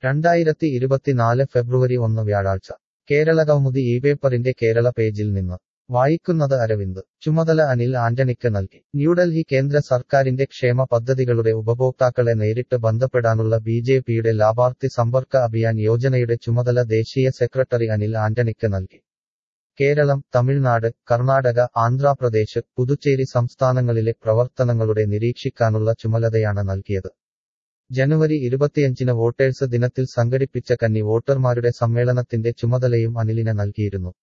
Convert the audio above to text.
രണ്ടായിരത്തി ഇരുപത്തിനാല് ഫെബ്രുവരി ഒന്ന് വ്യാഴാഴ്ച കേരള കൗമുദി ഈ പേപ്പറിന്റെ കേരള പേജിൽ നിന്ന് വായിക്കുന്നത് അരവിന്ദ് ചുമതല അനിൽ ആന്റണിക്ക് നൽകി ന്യൂഡൽഹി കേന്ദ്ര സർക്കാരിന്റെ ക്ഷേമ പദ്ധതികളുടെ ഉപഭോക്താക്കളെ നേരിട്ട് ബന്ധപ്പെടാനുള്ള ബി ജെ പിയുടെ ലാഭാർത്ഥി സമ്പർക്ക അഭിയാൻ യോജനയുടെ ചുമതല ദേശീയ സെക്രട്ടറി അനിൽ ആന്റണിക്ക് നൽകി കേരളം തമിഴ്നാട് കർണാടക ആന്ധ്രാപ്രദേശ് പുതുച്ചേരി സംസ്ഥാനങ്ങളിലെ പ്രവർത്തനങ്ങളുടെ നിരീക്ഷിക്കാനുള്ള ചുമതലയാണ് നൽകിയത് ജനുവരി ഇരുപത്തിയഞ്ചിന് വോട്ടേഴ്സ് ദിനത്തിൽ സംഘടിപ്പിച്ച കന്നി വോട്ടർമാരുടെ സമ്മേളനത്തിന്റെ ചുമതലയും അനിലിന് നൽകിയിരുന്നു